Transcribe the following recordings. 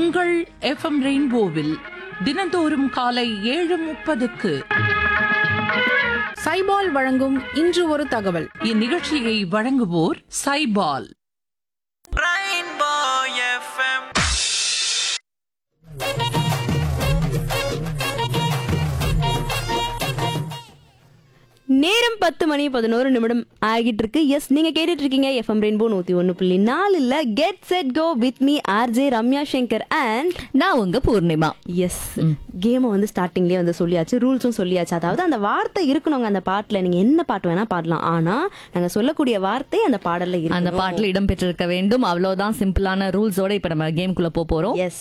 உங்கள் எஃப்எம் ரெயின்போவில் தினந்தோறும் காலை ஏழு முப்பதுக்கு சைபால் வழங்கும் இன்று ஒரு தகவல் இந்நிகழ்ச்சியை வழங்குவோர் சைபால் Rainbow FM. நேரம் பத்து மணி பதினோரு நிமிடம் ஆகிட்டு இருக்கு எஸ் நீங்க கேட்டுட்டு இருக்கீங்க எஃப்எம் ரெயின்போ நூத்தி ஒன்னு புள்ளி நாலுல get set go with me RJ Ramya Shankar and நான் உங்க பூர்ணிமா எஸ் கேமை வந்து ஸ்டார்டிங்லேயே வந்து சொல்லியாச்சு ரூல்ஸும் சொல்லியாச்சு அதாவது அந்த வார்த்தை இருக்கணுங்க அந்த பாட்டுல நீங்க என்ன பாட்டு வேணா பாடலாம் ஆனா நாங்க சொல்லக்கூடிய வார்த்தை அந்த பாடல்ல இருக்கு அந்த பாட்டுல இடம் பெற்றிருக்க வேண்டும் அவ்வளவுதான் சிம்பிளான ரூல்ஸோட இப்ப நம்ம கேம்குள்ள போக போறோம் எஸ்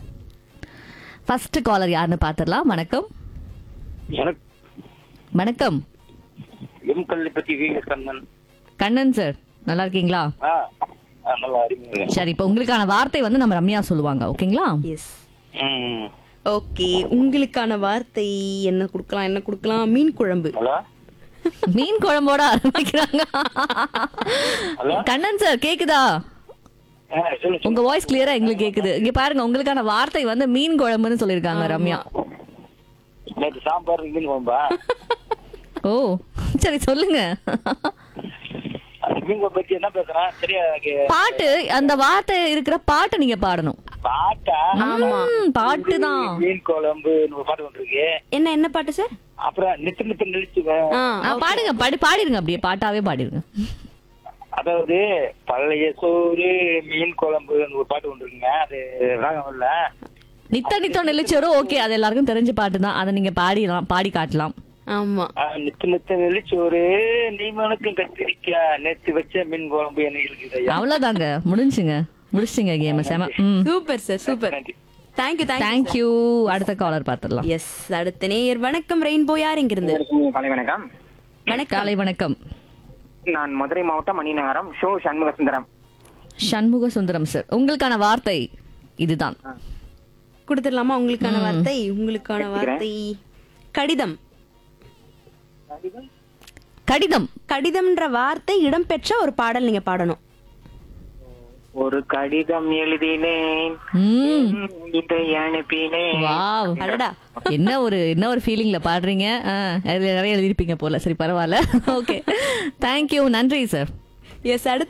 ஃபர்ஸ்ட் காலர் யாருன்னு பாத்துடலாம் வணக்கம் எனக்கு வணக்கம் எம் கல்வி பத்தி விஎஸ் கண்ணன் கண்ணன் சார் நல்லா இருக்கீங்களா ஆ ஆ, நல்லா அறிமுகம் சரி இப்ப உங்களுக்கான வார்த்தை வந்து நம்ம ரம்யா சொல்லுவாங்க ஓகேங்களா எஸ் ம் ஓகே உங்களுக்கான வார்த்தை என்ன கொடுக்கலாம் என்ன கொடுக்கலாம் மீன் குழம்பு ஹலோ மீன் குழம்போட ஆரம்பிக்கிறாங்க கண்ணன் சார் கேக்குதா ஆ சொல்லு உங்க வாய்ஸ் கிளியரா எங்களுக்கு கேக்குது இங்க பாருங்க உங்களுக்கான வார்த்தை வந்து மீன் குழம்புன்னு சொல்லிருக்காங்க ரம்யா நேற்று சாம்பார் மீன் குழம்பா ஓ சரி சொல்லுங்க அந்த மீன் குழம்பு பத்தி என்ன பேசுறேன் சரியா எனக்கு பாட்டு அந்த வார்த்தை இருக்கிற பாட்டு நீங்க பாடணும் பாட்டா ம், பாட்டு தான் மீன் குழம்பு ஒரு பாட்டு வந்துருக்கு என்ன என்ன பாட்டு சார் அப்புறம் நித்து நித்து நிறுத்துவேன் ஆ பாடுங்க பாடி பாடிருங்க அப்படியே பாட்டாவே பாடிருங்க அதாவது பழைய சோறு மீன் குழம்பு ஒரு பாட்டு வந்துருக்குங்க அது ராகம் இல்ல நித்த நித்தம் நெல்லிச்சோரோ ஓகே அது எல்லாருக்கும் தெரிஞ்ச பாட்டு தான் அதை நீங்க பாடிடலாம் பாடி காட்டலாம் ஆமா ஆ, நித்து நித்து நெல்லிச்சோறு நீ மனுக்கும் கத்திரிக்கா நேத்து வச்ச மீன் குழம்பு என்ன இருக்குது ஐயா அவ்வளவுதாங்க முடிஞ்சுங்க முடிச்சிங்க கேம் செம ம் சூப்பர் சார் சூப்பர் நன்றி தேங்க்யூ தேங்க்யூ தேங்க்யூ அடுத்த காலர் பாத்துடலாம் எஸ் அடுத்த நேயர் வணக்கம் ரெயின்போ யார் இங்கிருந்து காலை வணக்கம் காலை வணக்கம் நான் மதுரை மாவட்டம் மணிநகரம் ஷோ சண்முக சுந்தரம் சண்முக சுந்தரம் சார் உங்களுக்கான வார்த்தை இதுதான் கொடுத்துடலாமா உங்களுக்கான வார்த்தை உங்களுக்கான வார்த்தை கடிதம் கடிதம் கடிதம்ன்ற வார்த்தை இடம்பெற்ற ஒரு பாடல் நீங்க பாடணும் ஒரு கடிதம் எழுதினேன் ம் இதை அனுப்பினேன் வாவ் அடடா என்ன ஒரு என்ன ஒரு ஃபீலிங்ல பாடுறீங்க ஆ, அதுல நிறைய எழுதிருப்பீங்க போல சரி பரவாயில்ல ஓகே தேங்க்யூ நன்றி சார் எஸ் அடுத்த